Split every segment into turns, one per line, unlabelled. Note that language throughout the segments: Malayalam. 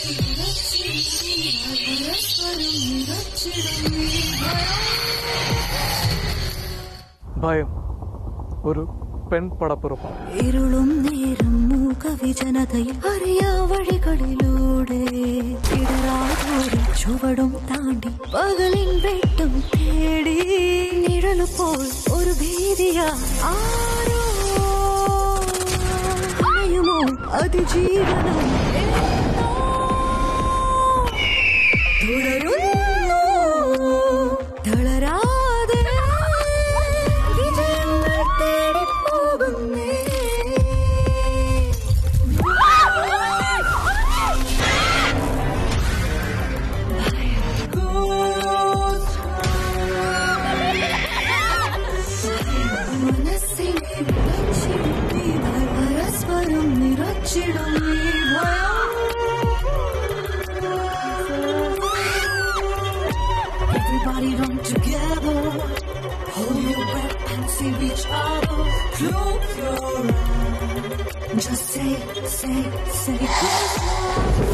ഭയം ഒരു പെൺപടപ്പുറപ്പാണ്
ഇരുളും നേരം മൂകവിജനതയിൽ അറിയാ വഴികളിലൂടെ ഇടറാതോടി ചുവടും താണ്ടി പകലിൻ വെട്ടും തേടി നിഴലുപോൽ ഒരു ഭീതിയ ആരോ അണയുമോ അതിജീവനം എന്നോ തുടരുന്നു തളരാതെ വിജയങ്ങൾ തേടിപ്പോകുന്നേ മനസ്സിനെ വിളച്ചിടുത്തി പരസ്പരം നിറച്ചിടും ഈ ഭയം Everybody run together. Hold your breath and save each other. Close your eyes. Just say, say, say.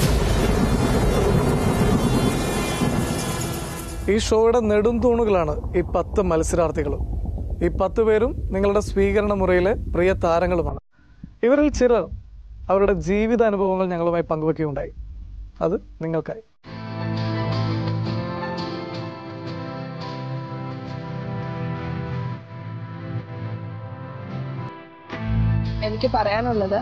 ഈ ഷോയുടെ നെടുംതൂണുകളാണ് ഈ പത്ത് മത്സരാർത്ഥികളും ഈ പത്ത് പേരും നിങ്ങളുടെ സ്വീകരണ മുറിയിലെ പ്രിയ താരങ്ങളുമാണ് ഇവരിൽ ചിലർ അവരുടെ ജീവിതാനുഭവങ്ങൾ ഞങ്ങളുമായി പങ്കുവയ്ക്കുകയുണ്ടായി അത് നിങ്ങൾക്കായി
എനിക്ക് പറയാനുള്ളത്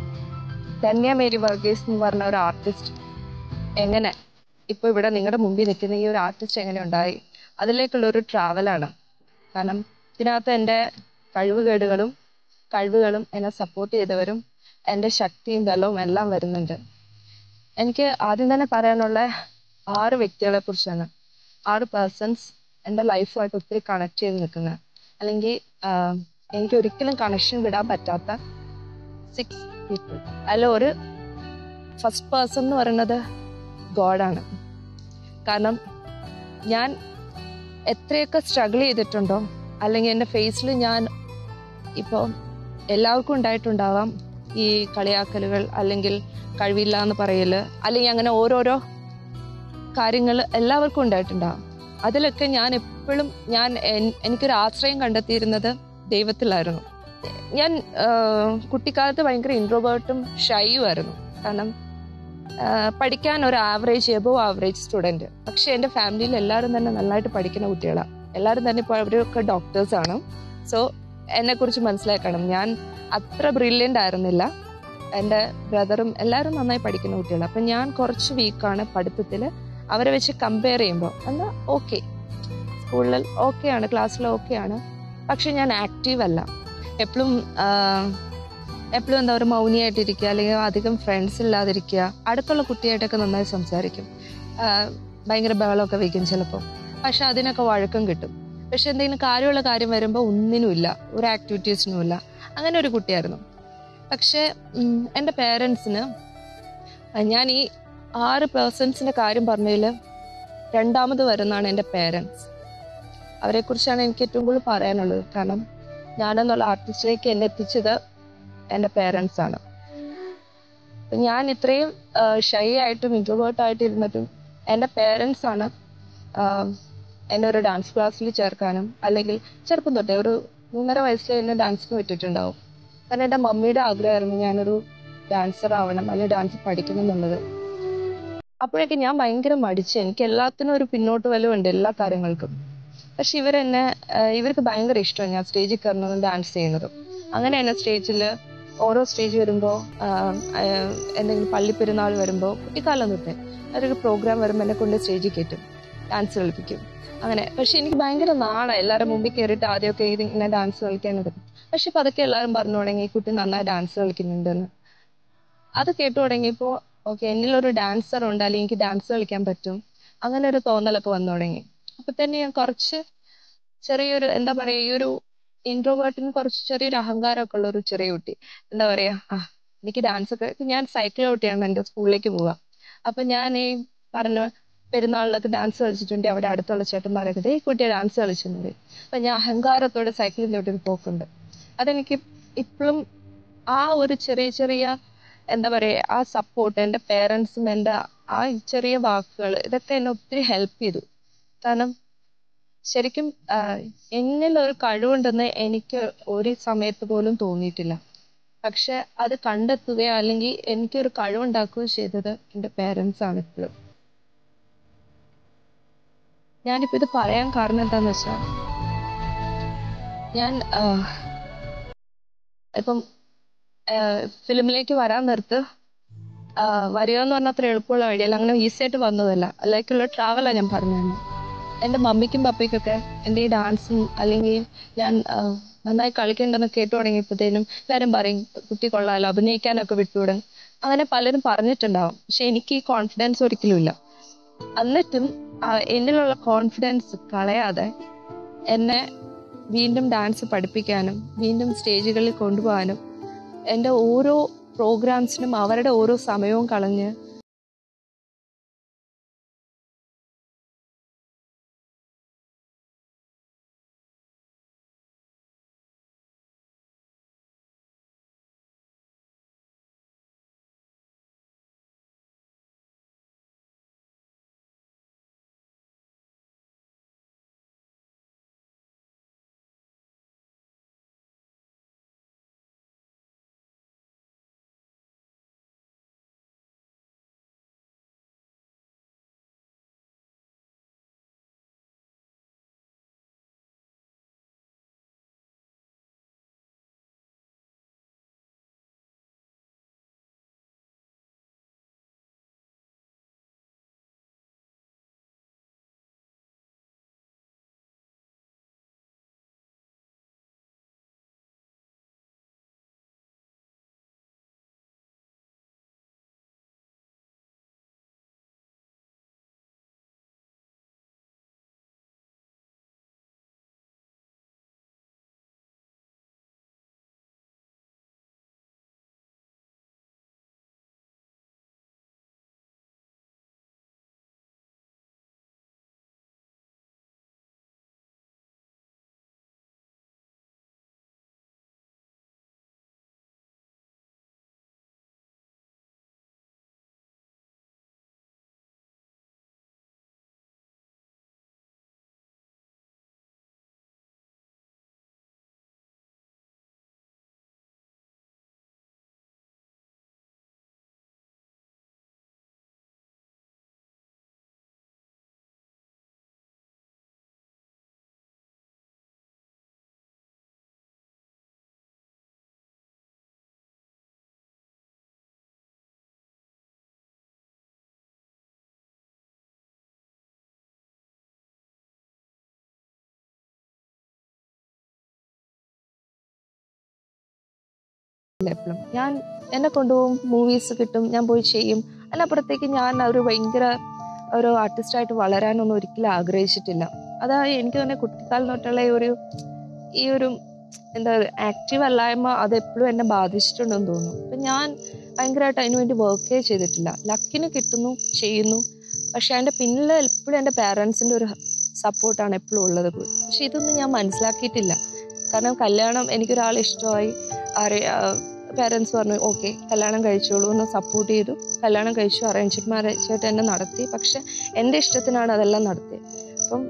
ധന്യ മേരി വർഗീസ് എന്ന് പറഞ്ഞ ഒരു ആർട്ടിസ്റ്റ് എങ്ങനെ ഇപ്പൊ ഇവിടെ നിങ്ങളുടെ മുമ്പിൽ നിൽക്കുന്ന ഈ ഒരു ആർട്ടിസ്റ്റ് എങ്ങനെ ഉണ്ടായി അതിലേക്കുള്ള ഒരു ട്രാവലാണ് കാരണം ഇതിനകത്ത് എൻ്റെ കഴിവുകേടുകളും കഴിവുകളും എന്നെ സപ്പോർട്ട് ചെയ്തവരും എൻ്റെ ശക്തിയും ബലവും എല്ലാം വരുന്നുണ്ട് എനിക്ക് ആദ്യം തന്നെ പറയാനുള്ള ആറ് വ്യക്തികളെ കുറിച്ചാണ് ആറ് പേഴ്സൺസ് എൻ്റെ ലൈഫുമായിട്ട് ഒത്തിരി കണക്ട് ചെയ്ത് നിൽക്കുന്നത് അല്ലെങ്കിൽ ആഹ്, എനിക്ക് ഒരിക്കലും കണക്ഷൻ വിടാൻ പറ്റാത്ത സിക്സ് പീപ്പിൾ അതിൽ ഒരു ഫസ്റ്റ് പേഴ്സൺ എന്ന് പറയുന്നത് ഗോഡാണ് കാരണം ഞാൻ എത്രയൊക്കെ സ്ട്രഗിൾ ചെയ്തിട്ടുണ്ടോ അല്ലെങ്കിൽ എൻ്റെ ഫേസിൽ ഞാൻ ഇപ്പോൾ എല്ലാവർക്കും ഉണ്ടായിട്ടുണ്ടാവാം ഈ കളിയാക്കലുകൾ അല്ലെങ്കിൽ കഴിവില്ല എന്ന് പറയല് അല്ലെങ്കിൽ അങ്ങനെ ഓരോരോ കാര്യങ്ങൾ എല്ലാവർക്കും ഉണ്ടായിട്ടുണ്ടാവും അതിലൊക്കെ ഞാൻ എപ്പോഴും ഞാൻ എൻ- എനിക്കൊരു ആശ്രയം കണ്ടെത്തിയിരുന്നത് ദൈവത്തിലായിരുന്നു ഞാൻ ആഹ്, കുട്ടിക്കാലത്ത് ഭയങ്കര ഇൻട്രോവേർട്ടും ഷൈയുമായിരുന്നു കാരണം ആഹ്, പഠിക്കാൻ ഒരു ആവറേജ് എബോവ് ആവറേജ് സ്റ്റുഡൻറ് പക്ഷെ എൻ്റെ ഫാമിലിയിൽ എല്ലാവരും തന്നെ നന്നായിട്ട് പഠിക്കുന്ന കുട്ടികളാണ് എല്ലാവരും തന്നെ ഇപ്പോൾ അവരൊക്കെ ഡോക്ടേഴ്സാണ് സോ എന്നെക്കുറിച്ച് മനസ്സിലാക്കണം ഞാൻ അത്ര ബ്രില്യൻ്റ് ആയിരുന്നില്ല എൻ്റെ ബ്രദറും എല്ലാവരും നന്നായി പഠിക്കുന്ന കുട്ടികളാണ് അപ്പം ഞാൻ കുറച്ച് വീക്കാണ് പഠിത്തത്തിൽ അവരെ വെച്ച് കമ്പയർ ചെയ്യുമ്പോൾ എന്നാൽ ഓക്കെ സ്കൂളിൽ ഓക്കെയാണ് ക്ലാസ്സിൽ ഓക്കെയാണ് പക്ഷെ ഞാൻ ആക്റ്റീവ് അല്ല എപ്പോഴും എപ്പോഴും എന്താ പറയുക മൗനിയായിട്ടിരിക്കുക അല്ലെങ്കിൽ അധികം ഫ്രണ്ട്സ് ഇല്ലാതിരിക്കുക അടുത്തുള്ള കുട്ടിയായിട്ടൊക്കെ നന്നായി സംസാരിക്കും ആഹ് ഭയങ്കര ബഹളമൊക്കെ വയ്ക്കും ചിലപ്പോൾ പക്ഷെ അതിനൊക്കെ വഴക്കം കിട്ടും പക്ഷെ എന്തെങ്കിലും കാര്യമുള്ള കാര്യം വരുമ്പോൾ ഒന്നിനുമില്ല ഒരു ആക്ടിവിറ്റീസിനും ഇല്ല അങ്ങനെ ഒരു കുട്ടിയായിരുന്നു പക്ഷെ ഉം, എൻ്റെ പേരൻസിന് ഞാൻ ഈ ആറ് പേഴ്സൺസിന്റെ കാര്യം പറഞ്ഞതിൽ രണ്ടാമത് വരുന്നതാണ് എൻ്റെ പേരൻസ് അവരെക്കുറിച്ചാണ് എനിക്ക് ഏറ്റവും കൂടുതൽ പറയാനുള്ളത് കാരണം ഞാനെന്നുള്ള ആർട്ടിസ്റ്റിലേക്ക് എന്നെ എത്തിച്ചത് എൻ്റെ പേരൻസ് ആണ് അപ്പൊ ഞാൻ ഇത്രയും ഷൈ ആയിട്ടും ഇൻട്രോവേർട്ട് ആയിട്ട് ഇരുന്നിട്ടും എൻ്റെ പേരൻസ് ആണ് ആഹ്, എന്നെ ഒരു ഡാൻസ് ക്ലാസ്സിൽ ചേർക്കാനും അല്ലെങ്കിൽ ചെറുപ്പം തൊട്ടേ ഒരു മൂന്നര വയസ്സിൽ എന്നെ ഡാൻസിന് വിട്ടിട്ടുണ്ടാവും കാരണം എൻ്റെ മമ്മിയുടെ ആഗ്രഹമായിരുന്നു ഞാനൊരു ഡാൻസർ ആവണം അല്ലെങ്കിൽ ഡാൻസ് പഠിക്കണം എന്നുള്ളത് അപ്പോഴൊക്കെ ഞാൻ ഭയങ്കര മടിച്ചു എനിക്ക് എല്ലാത്തിനും ഒരു പിന്നോട്ട് വലുവുണ്ട് എല്ലാ കാര്യങ്ങൾക്കും പക്ഷെ ഇവരെന്നെ ആഹ് ഇവർക്ക് ഭയങ്കര ഇഷ്ടമാണ് ഞാൻ സ്റ്റേജിൽ കയറുന്നതും ഡാൻസ് ചെയ്യുന്നതും അങ്ങനെ എന്നെ സ്റ്റേജിൽ ഓരോ സ്റ്റേജ് വരുമ്പോൾ എന്തെങ്കിലും പള്ളിപ്പെരുന്നാൾ വരുമ്പോൾ കുട്ടിക്കാലം തൊട്ടേ അതൊരു പ്രോഗ്രാം വരുമ്പോൾ എന്നെ കൊണ്ട് സ്റ്റേജിൽ കയറ്റും ഡാൻസ് കളിപ്പിക്കും അങ്ങനെ പക്ഷെ എനിക്ക് ഭയങ്കര നാളെ എല്ലാവരും മുമ്പിൽ കയറിയിട്ട് ആദ്യമൊക്കെ ഇത് ഇങ്ങനെ ഡാൻസ് കളിക്കാനത് പക്ഷെ ഇപ്പൊ അതൊക്കെ എല്ലാവരും പറഞ്ഞു തുടങ്ങി ഈ കുട്ടി നന്നായി ഡാൻസ് കളിക്കുന്നുണ്ടെന്ന് അത് കേട്ടു തുടങ്ങിയപ്പോൾ ഓക്കെ എന്നിലൊരു ഡാൻസർ ഉണ്ട് അല്ലെങ്കിൽ എനിക്ക് ഡാൻസ് കളിക്കാൻ പറ്റും അങ്ങനെ ഒരു തോന്നലൊക്കെ വന്നു തുടങ്ങി അപ്പൊ തന്നെ ഞാൻ കുറച്ച് ചെറിയൊരു എന്താ പറയാ ഈ ഒരു ഇൻട്രോവേർട്ടിന് കുറച്ച് ചെറിയൊരു അഹങ്കാരമൊക്കെ ഉള്ള ഒരു ചെറിയ കുട്ടി എന്താ പറയാ ആ എനിക്ക് ഡാൻസ് ഒക്കെ ഇപ്പൊ ഞാൻ സൈക്കിൾ ചവിട്ടിയാണ് എൻ്റെ സ്കൂളിലേക്ക് പോവുക അപ്പൊ ഞാൻ ഈ പറഞ്ഞ പെരുന്നാളിലൊക്കെ ഡാൻസ് കളിച്ചിട്ടുണ്ട് അവിടെ അടുത്തുള്ള ചേട്ടന്മാരൊക്കെ "ദേ, ഈ കുട്ടിയെ ഡാൻസ് കളിച്ചിട്ടുണ്ട് അപ്പൊ ഞാൻ അഹങ്കാരത്തോടെ സൈക്കിളിൽ ചവിട്ടി പോക്കുണ്ട് അതെനിക്ക് ഇപ്പോഴും ആ ഒരു ചെറിയ ചെറിയ എന്താ പറയാ ആ സപ്പോർട്ട് എൻ്റെ പേരൻസും എൻ്റെ ആ ചെറിയ വാക്കുകൾ ഇതൊക്കെ എന്നെ ഒത്തിരി ഹെൽപ്പ് ചെയ്തു കാരണം ശരിക്കും ആഹ് എന്നിൽ ഒരു കഴിവുണ്ടെന്ന് എനിക്ക് ഒരു സമയത്ത് പോലും തോന്നിയിട്ടില്ല പക്ഷെ അത് കണ്ടെത്തുകയോ അല്ലെങ്കിൽ എനിക്കൊരു കഴിവുണ്ടാക്കുകയോ ചെയ്തത് എൻ്റെ പേരൻസ് ആണ് ഇപ്പോഴും ഞാനിപ്പോ ഇത് പറയാൻ കാരണം എന്താന്ന് വെച്ചാൽ ഞാൻ ആഹ് ഇപ്പം ഫിലിമിലേക്ക് വരാൻ നേരത്ത് ആഹ് വരിക എന്ന് പറഞ്ഞാൽ അത്ര എളുപ്പമുള്ള വഴിയല്ല അങ്ങനെ ഈസി ആയിട്ട് വന്നതല്ല അതിലേക്കുള്ള ട്രാവലാണ് ഞാൻ പറഞ്ഞത് എൻ്റെ മമ്മിക്കും പപ്പയ്ക്കൊക്കെ എൻ്റെ ഈ ഡാൻസും അല്ലെങ്കിൽ ഞാൻ ആഹ് നന്നായി കളിക്കണ്ടെന്ന് കേട്ടു തുടങ്ങിയപ്പോഴത്തേനും എല്ലാവരും പറയും കുട്ടി കൊള്ളാലോ അഭിനയിക്കാനൊക്കെ വിട്ടുവിടും അങ്ങനെ പലരും പറഞ്ഞിട്ടുണ്ടാവും പക്ഷെ എനിക്ക് ഈ കോൺഫിഡൻസ് ഒരിക്കലും ഇല്ല എന്നിട്ടും ആഹ് എന്നിലുള്ള കോൺഫിഡൻസ് കളയാതെ എന്നെ വീണ്ടും ഡാൻസ് പഠിപ്പിക്കാനും വീണ്ടും സ്റ്റേജുകളിൽ കൊണ്ടുപോകാനും എൻ്റെ ഓരോ പ്രോഗ്രാംസിനും അവരുടെ ഓരോ സമയവും കളഞ്ഞ് എപ്പോഴും ഞാൻ എന്നെ കൊണ്ടുപോകും മൂവീസ് കിട്ടും ഞാൻ പോയി ചെയ്യും അതിനപ്പുറത്തേക്ക് ഞാൻ ഒരു ഭയങ്കര ഒരു ആർട്ടിസ്റ്റായിട്ട് വളരാനൊന്നും ഒരിക്കലും ആഗ്രഹിച്ചിട്ടില്ല അതാ എനിക്ക് തന്നെ കുട്ടിക്കാലം തൊട്ടുള്ള ഈ ഒരു ഈ ഒരു എന്താ ആക്റ്റീവ് അല്ലായ്മ അത് എപ്പോഴും എന്നെ ബാധിച്ചിട്ടുണ്ടെന്ന് തോന്നുന്നു അപ്പം ഞാൻ ഭയങ്കരമായിട്ട് അതിനു വേണ്ടി വർക്കേ ചെയ്തിട്ടില്ല ലക്കിന് കിട്ടുന്നു ചെയ്യുന്നു പക്ഷെ അതിൻ്റെ പിന്നിൽ എപ്പോഴും എൻ്റെ പാരൻസിൻ്റെ ഒരു സപ്പോർട്ടാണ് എപ്പോഴും ഉള്ളത് കൂടി പക്ഷെ ഇതൊന്നും ഞാൻ മനസ്സിലാക്കിയിട്ടില്ല കാരണം കല്യാണം എനിക്കൊരാളെ ഇഷ്ടമായി അറി പാരൻസ് പറഞ്ഞു ഓക്കെ കല്യാണം കഴിച്ചോളൂ എന്ന് സപ്പോർട്ട് ചെയ്തു കല്യാണം കഴിച്ചു അറേഞ്ച്ഡ് മാരേജ് ആയിട്ട് എന്നെ നടത്തി പക്ഷെ എൻ്റെ ഇഷ്ടത്തിനാണ് അതെല്ലാം നടത്തിയത് അപ്പം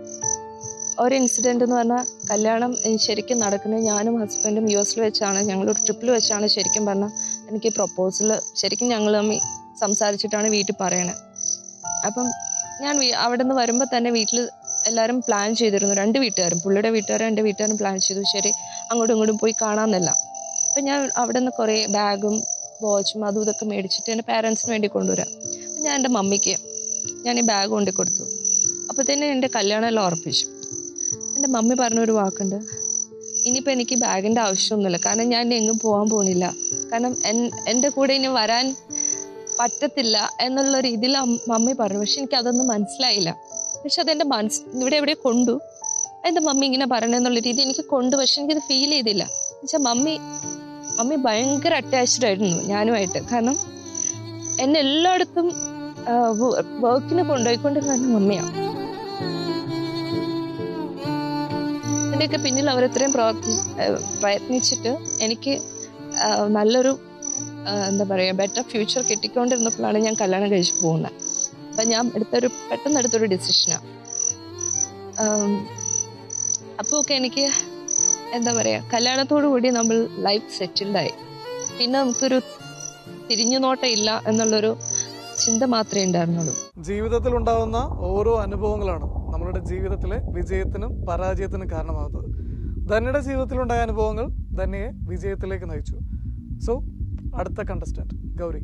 ഒരു ഇൻസിഡന്റ് എന്ന് പറഞ്ഞാൽ കല്യാണം ഏഹ് ശരിക്കും നടക്കുന്നത് ഞാനും ഹസ്ബൻഡും യു എസിൽ വെച്ചാണ് ഞങ്ങളൊരു ട്രിപ്പിൽ വെച്ചാണ് ശരിക്കും പറഞ്ഞാൽ എനിക്ക് പ്രപ്പോസൽ ശരിക്കും ഞങ്ങൾ തമ്മിൽ സംസാരിച്ചിട്ടാണ് വീട്ടിൽ പറയണത് അപ്പം ഞാൻ വീ- അവിടെ നിന്ന് വരുമ്പോൾ തന്നെ വീട്ടിൽ എല്ലാവരും പ്ലാൻ ചെയ്തിരുന്നു രണ്ട് വീട്ടുകാരും പുള്ളിയുടെ വീട്ടുകാരും എൻ്റെ വീട്ടുകാരും പ്ലാൻ ചെയ്തു ശരി അങ്ങോട്ടും ഇങ്ങോട്ടും പോയി കാണാമെന്നല്ല അപ്പം ഞാൻ അവിടെ നിന്ന് കുറേ ബാഗും വാച്ചും അതും ഇതൊക്കെ മേടിച്ചിട്ട് എൻ്റെ പാരൻസിന് വേണ്ടി കൊണ്ടുവരാം അപ്പം ഞാൻ എൻ്റെ മമ്മിക്ക് ഞാൻ ഈ ബാഗ് കൊണ്ടു കൊടുത്തു അപ്പോൾ തന്നെ എൻ്റെ കല്യാണം എല്ലാം ഉറപ്പിച്ചു എൻ്റെ മമ്മി പറഞ്ഞൊരു വാക്കുണ്ട് ഇനിയിപ്പോൾ എനിക്ക് ബാഗിൻ്റെ ആവശ്യമൊന്നുമില്ല കാരണം ഞാൻ ഇനി എങ്ങും പോകാൻ പോണില്ല കാരണം എൻ എൻ്റെ കൂടെ ഇനി വരാൻ പറ്റത്തില്ല എന്നുള്ള രീതിയിൽ അം- മമ്മി പറഞ്ഞു പക്ഷെ എനിക്ക് അതൊന്നും മനസ്സിലായില്ല പക്ഷെ അതെൻ്റെ മനസ്സ് ഇവിടെ എവിടെ കൊണ്ടു എൻ്റെ മമ്മി ഇങ്ങനെ പറയണെന്നുള്ള രീതി എനിക്ക് കൊണ്ടു പക്ഷെ എനിക്കത് ഫീൽ ചെയ്തില്ല എന്നുവെച്ചാൽ മമ്മി മമ്മി ഭയങ്കര അറ്റാച്ച്ഡ് ആയിരുന്നു ഞാനുമായിട്ട് കാരണം എന്നെ എല്ലായിടത്തും വർക്കിന് കൊണ്ടുപോയിക്കൊണ്ടിരുന്ന എൻ്റെ മമ്മിയാണ് ഇതിൻ്റെയൊക്കെ പിന്നിൽ അവർ ഇത്രയും പ്രവർത്തി ഏഹ് പ്രയത്നിച്ചിട്ട് എനിക്ക് ആഹ് നല്ലൊരു ആഹ് എന്താ പറയുക ബെറ്റർ ഫ്യൂച്ചർ കിട്ടിക്കൊണ്ടിരുന്നപ്പോഴാണ് ഞാൻ കല്യാണം കഴിച്ച് പോകുന്നത് അപ്പൊ ഞാൻ എടുത്തൊരു പെട്ടെന്ന് എടുത്തൊരു ഡിസിഷനാണ് അപ്പോൾ ഒക്കെ എനിക്ക് എന്താ പറയാ കല്യാണത്തോടു കൂടി നമ്മൾ ലൈഫ് സെറ്റിൽഡായി പിന്നെ നമുക്കൊരു തിരിഞ്ഞു നോട്ടം ഇല്ല എന്നുള്ളൊരു ചിന്ത മാത്രമേ ഉണ്ടായിരുന്നുള്ളൂ
ജീവിതത്തിൽ ഉണ്ടാവുന്ന ഓരോ അനുഭവങ്ങളാണ് നമ്മളുടെ ജീവിതത്തിലെ വിജയത്തിനും പരാജയത്തിനും കാരണമാകുന്നത് ധന്യയുടെ ജീവിതത്തിലുണ്ടായ അനുഭവങ്ങൾ ധന്യയെ വിജയത്തിലേക്ക് നയിച്ചു സോ അടുത്ത കണ്ടസ്റ്റന്റ് ഗൗരി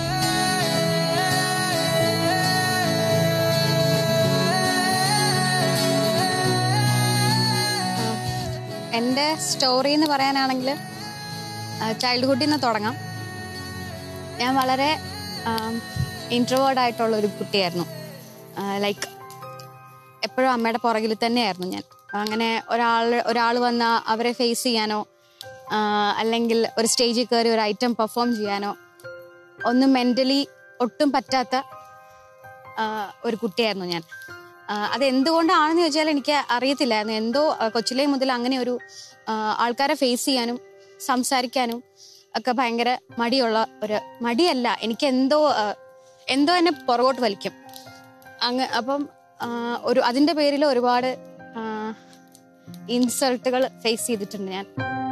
എൻ്റെ സ്റ്റോറി എന്ന് പറയാനാണെങ്കിൽ ചൈൽഡ്ഹുഡിൽ നിന്ന് തുടങ്ങാം ഞാൻ വളരെ ഇൻട്രവേർഡ് ആയിട്ടുള്ള ഒരു കുട്ടിയായിരുന്നു ലൈക്ക് എപ്പോഴും അമ്മയുടെ പുറകിൽ തന്നെയായിരുന്നു ഞാൻ അങ്ങനെ ഒരാൾ ഒരാൾ വന്ന അവരെ ഫേസ് ചെയ്യാനോ ആ, അല്ലെങ്കിൽ ഒരു സ്റ്റേജിൽ കയറി ഒരു ഐറ്റം പെർഫോം ചെയ്യാനോ ഒന്നും മെൻ്റലി ഒട്ടും പറ്റാത്ത ആ, ഒരു കുട്ടിയായിരുന്നു ഞാൻ ആ, അത് എന്തുകൊണ്ടാണെന്ന് ചോദിച്ചാൽ എനിക്ക് അറിയത്തില്ലായിരുന്നു എന്തോ ആ, കൊച്ചിലേ മുതൽ അങ്ങനെ ഒരു ആ, ആൾക്കാരെ ഫേസ് ചെയ്യാനും സംസാരിക്കാനും ഒക്കെ ഭയങ്കര മടിയുള്ള ഒരു മടിയല്ല എനിക്ക് എന്തോ ആ, എന്തോ എന്നെ പുറകോട്ട് വലിക്കും അങ്ങ് അപ്പം ആ, ഒരു അതിന്റെ പേരിൽ ഒരുപാട് ഇൻസൾട്ടുകൾ ഫേസ് ചെയ്തിട്ടുണ്ട് ഞാൻ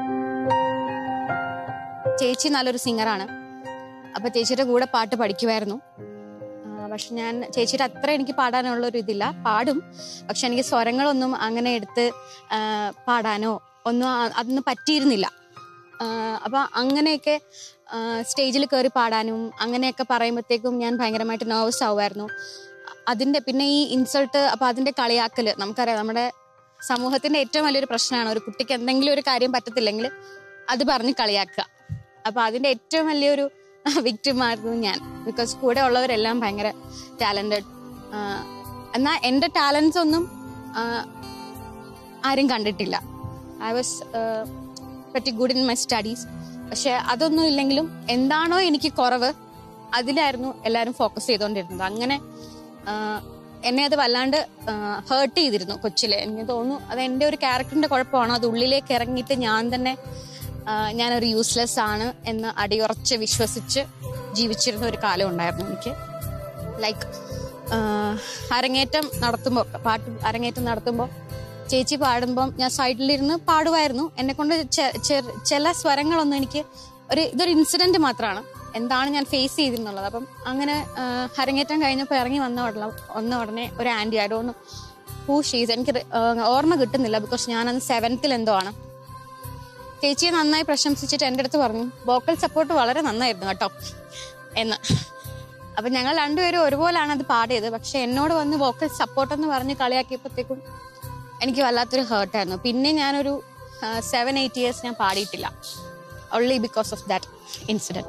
ചേച്ചി നല്ലൊരു സിംഗറാണ് അപ്പൊ ചേച്ചിയുടെ കൂടെ പാട്ട് പഠിക്കുമായിരുന്നു ആ, പക്ഷെ ഞാൻ ചേച്ചിയുടെ അത്ര എനിക്ക് പാടാനുള്ള ഒരു ഇതില്ല പാടും പക്ഷെ എനിക്ക് സ്വരങ്ങളൊന്നും അങ്ങനെ എടുത്ത് ആ, പാടാനോ ഒന്നും ആ- അതൊന്നും പറ്റിയിരുന്നില്ല ആ, അപ്പൊ അങ്ങനെയൊക്കെ സ്റ്റേജിൽ കയറി പാടാനും അങ്ങനെയൊക്കെ പറയുമ്പോഴത്തേക്കും ഞാൻ ഭയങ്കരമായിട്ട് നെർവസ് ആവുമായിരുന്നു അതിന്റെ പിന്നെ ഈ ഇൻസൾട്ട് അപ്പൊ അതിന്റെ കളിയാക്കല് നമുക്കറിയാം നമ്മുടെ സമൂഹത്തിന്റെ ഏറ്റവും വലിയൊരു പ്രശ്നമാണ് ഒരു കുട്ടിക്ക് എന്തെങ്കിലും ഒരു കാര്യം പറ്റത്തില്ലെങ്കിൽ അത് പറഞ്ഞ് കളിയാക്കുക അപ്പൊ അതിന്റെ ഏറ്റവും വലിയൊരു വിക്ടിം ആയിരുന്നു ഞാൻ ബിക്കോസ് കൂടെ ഉള്ളവരെല്ലാം ഭയങ്കര ടാലന്റഡ് എന്നാൽ എൻ്റെ ടാലൻസ് ഒന്നും ആ, ആരും കണ്ടിട്ടില്ല I was pretty good in my studies പക്ഷെ അതൊന്നും ഇല്ലെങ്കിലും എന്താണോ എനിക്ക് കുറവ് അതിലായിരുന്നു എല്ലാവരും ഫോക്കസ് ചെയ്തുകൊണ്ടിരുന്നത് അങ്ങനെ ആ, എന്നെ അത് വല്ലാണ്ട് ഹേർട്ട് ചെയ്തിരുന്നു കൊച്ചിലെ എനിക്ക് തോന്നുന്നു അത് എൻ്റെ ഒരു ക്യാരക്ടറിന്റെ കുഴപ്പമാണോ അത് ഉള്ളിലേക്ക് ഇറങ്ങിയിട്ട് ഞാൻ തന്നെ ആ, ഞാനൊരു യൂസ്ലെസ് ആണ് എന്ന് അടിയുറച്ച് വിശ്വസിച്ച് ജീവിച്ചിരുന്ന ഒരു കാലം ഉണ്ടായിരുന്നു എനിക്ക് ലൈക്ക് അരങ്ങേറ്റം നടത്തുമ്പോൾ പാട്ട് അരങ്ങേറ്റം നടത്തുമ്പോൾ ചേച്ചി പാടുമ്പം ഞാൻ സൈഡിലിരുന്ന് പാടുമായിരുന്നു എന്നെ കൊണ്ട് ചെ- ചെറു- ചില സ്വരങ്ങളൊന്നും എനിക്ക് ഒരു ഇതൊരു ഇൻസിഡന്റ് മാത്രമാണ് എന്താണ് ഞാൻ ഫേസ് ചെയ്തിരുന്നുള്ളത് അപ്പം അങ്ങനെ ആ, അരങ്ങേറ്റം കഴിഞ്ഞപ്പോൾ ഇറങ്ങി വന്ന ഉടനെ വന്ന ഉടനെ ഒരു ആന്റി ആയിട്ടൊന്ന് ഹൂ ഷീസ് എനിക്ക് റി- ആ, ഓർമ്മ കിട്ടുന്നില്ല ബിക്കോസ് ഞാനന്ന് സെവൻത്തിൽ എന്തോ ആണ് ചേച്ചിയെ നന്നായി പ്രശംസിച്ചിട്ട് എൻ്റെ അടുത്ത് പറഞ്ഞു വോക്കൽ സപ്പോർട്ട് വളരെ നന്നായിരുന്നു കേട്ടോ എന്ന് അപ്പൊ ഞങ്ങൾ രണ്ടുപേരും ഒരുപോലാണ് അത് പാടിയത് പക്ഷെ എന്നോട് വന്ന് വോക്കൽ സപ്പോർട്ട് എന്ന് പറഞ്ഞ് കളിയാക്കിയപ്പോഴത്തേക്കും എനിക്ക് വല്ലാത്തൊരു ഹേർട്ടായിരുന്നു പിന്നെ ഞാനൊരു സെവൻ എയ്റ്റ് ഇയേഴ്സ് ഞാൻ പാടിയിട്ടില്ല only because of that incident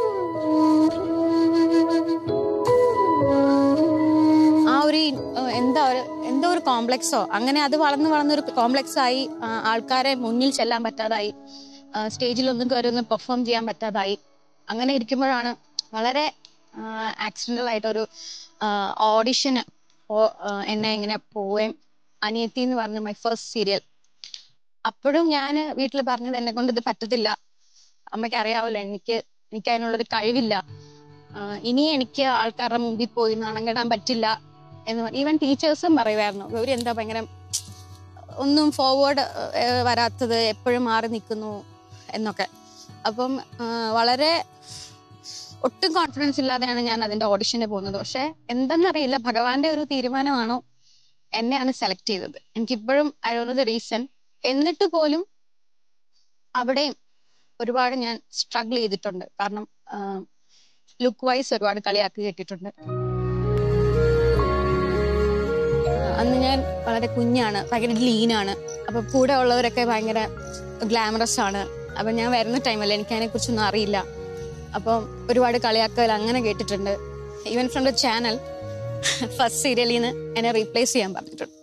ആ ഒരു ആ, എന്താ ഒരു എന്തോ ഒരു കോംപ്ലക്സോ അങ്ങനെ അത് വളർന്ന് വളർന്നൊരു കോംപ്ലക്സ് ആയി ആ, ആൾക്കാരെ മുന്നിൽ ചെല്ലാൻ പറ്റാതായി ആ, സ്റ്റേജിലൊന്നും കയറി ഒന്ന് പെർഫോം ചെയ്യാൻ പറ്റാതായി അങ്ങനെ ഇരിക്കുമ്പോഴാണ് വളരെ ആക്സിഡന്റൽ ആയിട്ടൊരു ഓഡിഷന് എന്നെ ഇങ്ങനെ പോവുകയും അനിയത്തി എന്ന് പറഞ്ഞ മൈ ഫസ്റ്റ് സീരിയൽ അപ്പോഴും ഞാൻ വീട്ടിൽ പറഞ്ഞത് എന്നെ കൊണ്ട് ഇത് പറ്റത്തില്ല അമ്മയ്ക്ക് അറിയാവല്ലോ എനിക്ക് എനിക്ക് അതിനുള്ളൊരു കഴിവില്ല ആ, ഇനി എനിക്ക് ആൾക്കാരുടെ മുമ്പിൽ പോയി നാണം കെടാൻ പറ്റില്ല എന്ന് ഈവൻ ടീച്ചേഴ്സും പറയുമായിരുന്നു ഗൗരി എന്താ ഭയങ്കര ഒന്നും ഫോർവേഡ് വരാത്തത് എപ്പോഴും മാറി നിൽക്കുന്നു എന്നൊക്കെ അപ്പം ആ, വളരെ ഒട്ടും കോൺഫിഡൻസ് ഇല്ലാതെയാണ് ഞാൻ അതിന്റെ ഓഡിഷന് പോകുന്നത് പക്ഷെ എന്തെന്നറിയില്ല ഭഗവാന്റെ ഒരു തീരുമാനമാണോ എന്നെയാണ് സെലക്ട് ചെയ്തത് എനിക്കിപ്പോഴും അറിയുന്നത് റീസൺ എന്നിട്ട് പോലും അവിടെയും ഒരുപാട് ഞാൻ സ്ട്രഗിൾ ചെയ്തിട്ടുണ്ട് കാരണം ലുക്ക് വൈസ് ഒരുപാട് കളിയാക്കി കേട്ടിട്ടുണ്ട് അന്ന് ഞാൻ വളരെ കുഞ്ഞാണ് ഭയങ്കര ലീനാണ് അപ്പൊ കൂടെ ഉള്ളവരൊക്കെ ഭയങ്കര ഗ്ലാമറസ് ആണ് അപ്പൊ ഞാൻ വരുന്ന ടൈമല്ലേ എനിക്ക് അതിനെ കുറിച്ചൊന്നും അറിയില്ല അപ്പം ഒരുപാട് കളിയാക്കൽ അങ്ങനെ കേട്ടിട്ടുണ്ട് even from the channel first സീരിയലിൽ നിന്ന് എന്നെ റീപ്ലേസ് ചെയ്യാൻ പറഞ്ഞിട്ടുണ്ട്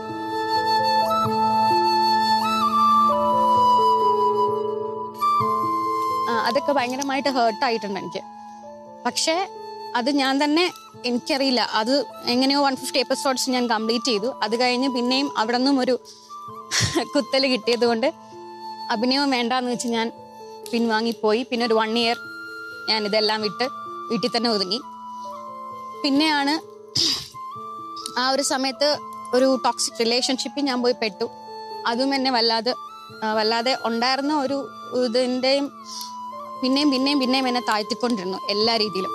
ആ, അതൊക്കെ ഭയങ്കരമായിട്ട് ഹേർട്ട് ആയിട്ടുണ്ട് എനിക്ക് പക്ഷേ അത് ഞാൻ തന്നെ എനിക്കറിയില്ല അത് എങ്ങനെയോ വൺ ഫിഫ്റ്റി എപ്പിസോഡ്സ് ഞാൻ കംപ്ലീറ്റ് ചെയ്തു അത് കഴിഞ്ഞ് പിന്നെയും അവിടെ നിന്നും ഒരു കുത്തല് കിട്ടിയത് കൊണ്ട് അഭിനയം വേണ്ടാന്ന് വെച്ച് ഞാൻ പിൻവാങ്ങിപ്പോയി പിന്നെ ഒരു വൺ ഇയർ ഞാൻ ഇതെല്ലാം വിട്ട് വീട്ടിൽ തന്നെ ഒതുങ്ങി പിന്നെയാണ് ആ ഒരു സമയത്ത് ഒരു ടോക്സിക് റിലേഷൻഷിപ്പിൽ ഞാൻ പോയി പെട്ടു അതും എന്നെ വല്ലാതെ ആ, വല്ലാതെ ഉണ്ടായിരുന്ന ഒരു ഇതിൻ്റെയും പിന്നെയും പിന്നെയും പിന്നെയും എന്നെ താഴ്ത്തിക്കൊണ്ടിരുന്നു എല്ലാ രീതിയിലും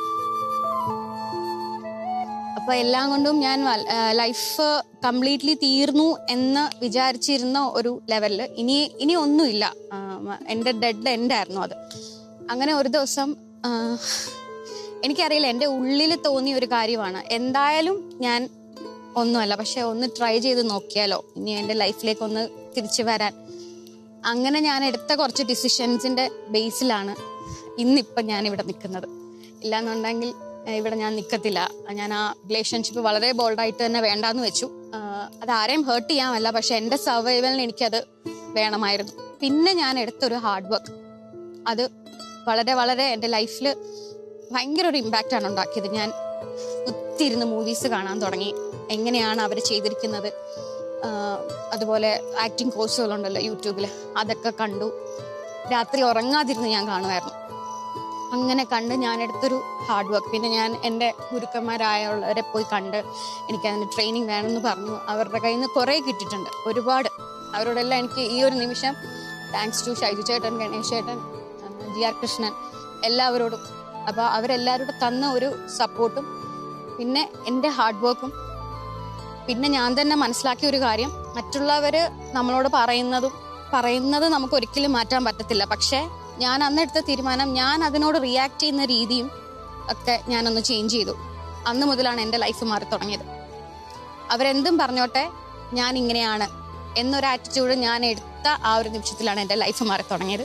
അപ്പൊ എല്ലാം കൊണ്ടും ഞാൻ ലൈഫ് കംപ്ലീറ്റ്ലി തീർന്നു എന്ന് വിചാരിച്ചിരുന്ന ഒരു ലെവലിൽ ഇനി ഇനി ഒന്നുമില്ല ആ, മ- എൻ്റെ ഡെഡ് എൻഡ് ആയിരുന്നു അത് അങ്ങനെ ഒരു ദിവസം ആ, എനിക്കറിയില്ല എൻ്റെ ഉള്ളിൽ തോന്നിയ ഒരു കാര്യമാണ് എന്തായാലും ഞാൻ ഒന്നുമല്ല പക്ഷെ ഒന്ന് ട്രൈ ചെയ്ത് നോക്കിയാലോ ഇനി എൻ്റെ ലൈഫിലേക്ക് ഒന്ന് തിരിച്ചു വരാൻ അങ്ങനെ ഞാൻ എടുത്ത കുറച്ച് ഡിസിഷൻസിന്റെ ബേസിലാണ് ഇന്നിപ്പം ഞാൻ ഇവിടെ നിൽക്കുന്നത് ഇല്ലാന്നുണ്ടെങ്കിൽ ഏഹ്, ഇവിടെ ഞാൻ നിൽക്കത്തില്ല ഞാൻ ആ റിലേഷൻഷിപ്പ് വളരെ ബോൾഡായിട്ട് തന്നെ വേണ്ടാന്ന് വെച്ചു ആഹ്, അത് ആരെയും ഹേർട്ട് ചെയ്യാമല്ല പക്ഷെ എൻ്റെ സർവൈവലിന് എനിക്കത് വേണമായിരുന്നു പിന്നെ ഞാൻ എടുത്തൊരു ഹാർഡ് വർക്ക് അത് വളരെ വളരെ എൻ്റെ ലൈഫിൽ ഭയങ്കര ഒരു ഇമ്പാക്റ്റ് ആണ് ഉണ്ടാക്കിയത് ഞാൻ ഒത്തിരുന്ന് മൂവീസ് കാണാൻ തുടങ്ങി എങ്ങനെയാണ് അവർ ചെയ്തിരിക്കുന്നത് ആഹ് അതുപോലെ ആക്ടിങ് കോഴ്സുകളുണ്ടല്ലോ യൂട്യൂബിൽ അതൊക്കെ കണ്ടു രാത്രി ഉറങ്ങാതിരുന്ന് ഞാൻ കാണുമായിരുന്നു അങ്ങനെ കണ്ട് ഞാൻ എടുത്തൊരു ഹാർഡ് വർക്ക് പിന്നെ ഞാൻ എൻ്റെ ഗുരുക്കന്മാരായുള്ളവരെ പോയി കണ്ട് എനിക്കതിന് ട്രെയിനിങ് വേണമെന്ന് പറഞ്ഞു അവരുടെ കയ്യിൽ നിന്ന് കുറേ കിട്ടിയിട്ടുണ്ട് ഒരുപാട് അവരോടെല്ലാം എനിക്ക് ഈ ഒരു നിമിഷം താങ്ക്സ് ടു ഷൈജു ചേട്ടൻ ഗണേഷ് ചേട്ടൻ ജി ആർ കൃഷ്ണൻ എല്ലാവരോടും അപ്പോൾ അവരെല്ലാവരോടും തന്ന ഒരു സപ്പോർട്ടും പിന്നെ എൻ്റെ ഹാർഡ് വർക്കും പിന്നെ ഞാൻ തന്നെ മനസ്സിലാക്കിയ ഒരു കാര്യം മറ്റുള്ളവര് നമ്മളോട് പറയുന്നതും പറയുന്നത് നമുക്ക് ഒരിക്കലും മാറ്റാൻ പറ്റത്തില്ല പക്ഷേ ഞാൻ അന്നെടുത്ത തീരുമാനം ഞാൻ അതിനോട് റിയാക്ട് ചെയ്യുന്ന രീതിയും ഒക്കെ ഞാനൊന്ന് ചേഞ്ച് ചെയ്തു അന്ന് മുതലാണ് എൻ്റെ ലൈഫ് മാറി തുടങ്ങിയത് അവരെന്തും പറഞ്ഞോട്ടെ ഞാൻ ഇങ്ങനെയാണ് എന്നൊരു ആറ്റിറ്റ്യൂഡ് ഞാൻ എടുത്ത ആ ഒരു നിമിഷത്തിലാണ് എൻ്റെ ലൈഫ് മാറി തുടങ്ങിയത്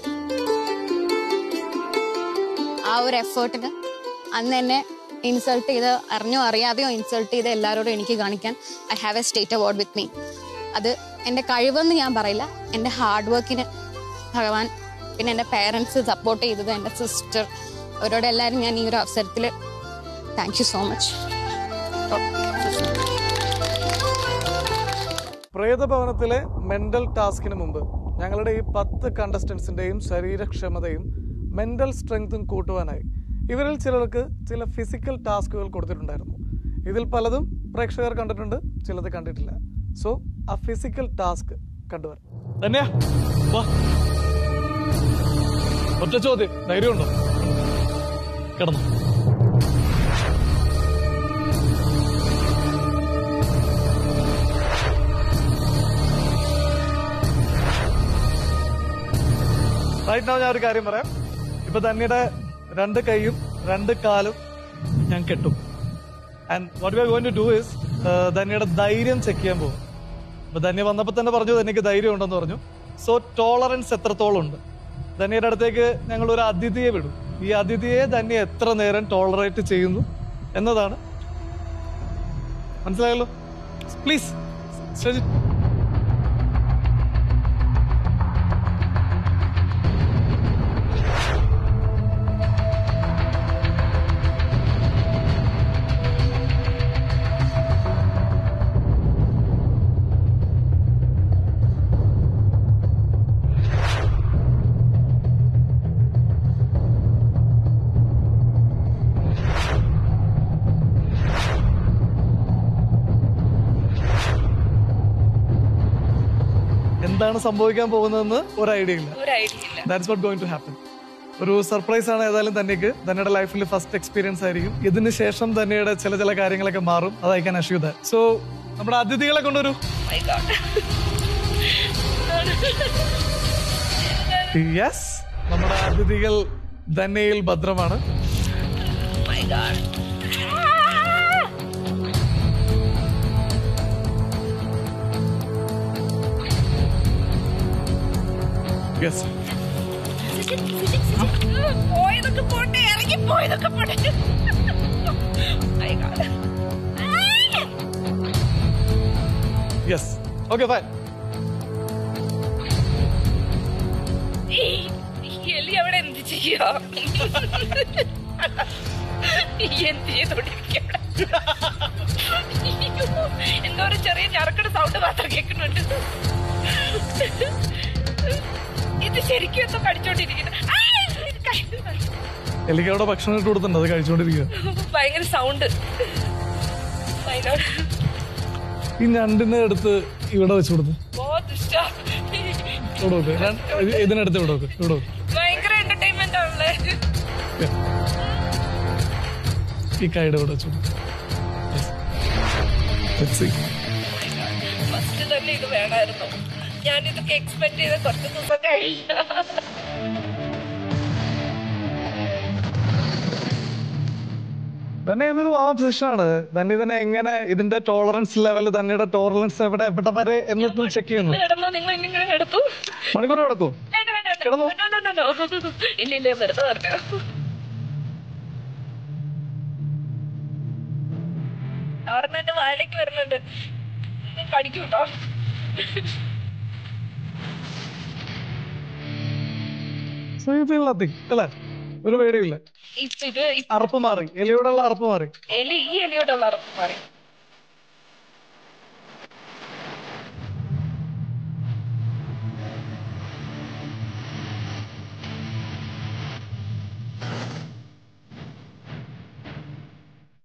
ആ ഒരു എഫേർട്ടിന് അന്ന് എന്നെ ഇൻസൾട്ട് ചെയ്ത് അറിഞ്ഞോ അറിയാതെയോ ഇൻസൾട്ട് ചെയ്ത് എല്ലാവരോടും എനിക്ക് കാണിക്കാൻ I have a state award with me അത് എൻ്റെ കഴിവെന്ന് ഞാൻ പറയില്ല എൻ്റെ ഹാർഡ് വർക്കിന് ഭഗവാൻ പിന്നെ എൻ്റെ പേരൻസ് സപ്പോർട്ട് ചെയ്തത് എൻ്റെ സിസ്റ്റർ അവരോട് എല്ലാവരും ഞാൻ ഈ ഒരു അവസരത്തിൽ താങ്ക് യു സോ മച്ച്
പ്രേതഭവനത്തിലെ മെന്റൽ ടാസ്കിന് മുമ്പ് ഞങ്ങളുടെ ഈ പത്ത് കണ്ടസ്റ്റൻസിന്റെയും ശരീരക്ഷമതയും മെന്റൽ സ്ട്രെങ്തും കൂട്ടുവാനായി ഇവരിൽ ചിലർക്ക് ചില ഫിസിക്കൽ ടാസ്കുകൾ കൊടുത്തിട്ടുണ്ടായിരുന്നു ഇതിൽ പലതും പ്രേക്ഷകർ കണ്ടിട്ടുണ്ട് ചിലത് കണ്ടിട്ടില്ല സോ ആ ഫിസിക്കൽ ടാസ്ക് കണ്ടുവരാം ധന്യ വാ ഒറ്റ ചോദ്യം ധൈര്യമുണ്ടോ കിടന്നു റൈറ്റ് now ഞാൻ ഒരു കാര്യം പറയാം ഇപ്പൊ ധന്യയുടെ രണ്ട് കൈയും രണ്ട് കാലും ഞാൻ കെട്ടും and what we are going to do is ധന്യയുടെ ധൈര്യം ചെക്ക് ചെയ്യാൻ പോകും അപ്പൊ ധന്യ വന്നപ്പോ തന്നെ പറഞ്ഞു ധന്യക്ക് ധൈര്യം ഉണ്ടെന്ന് പറഞ്ഞു സോ ടോളറൻസ് എത്രത്തോളം ഉണ്ട് ധന്യയുടെ അടുത്തേക്ക് ഞങ്ങൾ ഒരു അതിഥിയെ വിടും ഈ അതിഥിയെ ധന്യ എത്ര നേരം ടോളറേറ്റ് ചെയ്യുന്നു എന്നതാണ് മനസ്സിലായല്ലോ പ്ലീസ് എന്താണ് സംഭവിക്കാൻ പോകുന്നതെന്ന് ഒരു ഐഡിയ ഇല്ല
ഒരു ഐഡിയ ഇല്ല
that's what going to happen ഒരു സർപ്രൈസ് ആണ് ഏതായാലും തന്നെക്ക് തന്നെയുടെ ലൈഫിൽ ഫസ്റ്റ് എക്സ്പീരിയൻസ് ആയിരിക്കും ഇതിന് ശേഷം തന്നെയുടെ ചില ചില കാര്യങ്ങളൊക്കെ മാറും അത് I can assure that so നമ്മുടെ അതിഥികളെ കൊണ്ടൊരു
മൈ ഗോഡ്
യെസ് നമ്മുടെ അതിഥികൾ ധന്യയിൽ ഭദ്രമാണ്
മൈ ഗോഡ്
യെസ്
പോയതൊക്കെ പോട്ടെ ഇറങ്ങി പോയതൊക്കെ പോട്ടെ my god
yes okay fine
എലി അവിടെ എന്ത് ചെയ്യാ എന്ത് ചെയ്തോണ്ടിരിക്കവിടെ എന്തോ ഒരു ചെറിയ ഞറക്കട സൗണ്ട് മാത്രം കേൾക്കുന്നുണ്ട് ഇത് ശരിക്കും എന്തോ കടിച്ചോണ്ടിരിക്കുന്നു ആ, ഇത് കൈ-
എനിക്ക് അവിടെ ഭക്ഷണം ഇട്ട് കൊടുത്തിട്ടുണ്ട് അത് കഴിച്ചുകൊണ്ടിരിക്കുക
ഭയങ്കര സൗണ്ട് അതിനോട്
ഈ ഞണ്ടിനെ എടുത്ത് ഇവിടെ വെച്ച് കൊടുത്തു
ബോത്ത് ഇഷ്ടം
ഇവിടെ വെക്ക് ഞാൻ- ഇത് ഇതിനടുത്ത് ഇവിടെ വെക്ക് ഇവിടെ വെക്ക്
ഭയങ്കര എന്റർടൈൻമെന്റ് ആണല്ലേ
ഈ കൈയുടെ ഇവിടെ വെച്ചു
ഫസ്റ്റ് തന്നെ ഇത് വേണമായിരുന്നു ഞാൻ ഇതൊക്കെ എക്സ്പെക്ട് ചെയ്ത കുറച്ച് ദിവസം കഴിഞ്ഞു
തന്നെ ഇതൊരു ആ ആണ് തന്നെ ഇതിനെ എങ്ങനെ ഇതിന്റെ ടോളറൻസ് ലെവൽ തന്നെയുടെ ടോളറൻസ് എവിടെ എവിടെ വരെ എന്നൊന്ന് ചെക്ക് ചെയ്യുന്നു
കിടന്നു നിങ്ങൾ ഇങ്ങനെ എടുത്തു
മണിക്കൂർ കിടക്കൂ
വേണ്ട, വേണ്ട, വേണ്ട.
കിടന്നോ?
No, no, no, no. ഇല്ല ഇല്ല വെറുതെ പറഞ്ഞു അവിടെ എന്റെ വായിലേക്ക് വരുന്നുണ്ട് കടിക്കും കേട്ടോ
നത്തിങ് അല്ലേ ഒരു പേടിയില്ല
ഇപ്പൊ ഇത് ഇ-
അറപ്പ് മാറി എലിയോടുള്ള അറപ്പ് മാറി
എലി ഈ എലിയോടുള്ള അറപ്പ് മാറി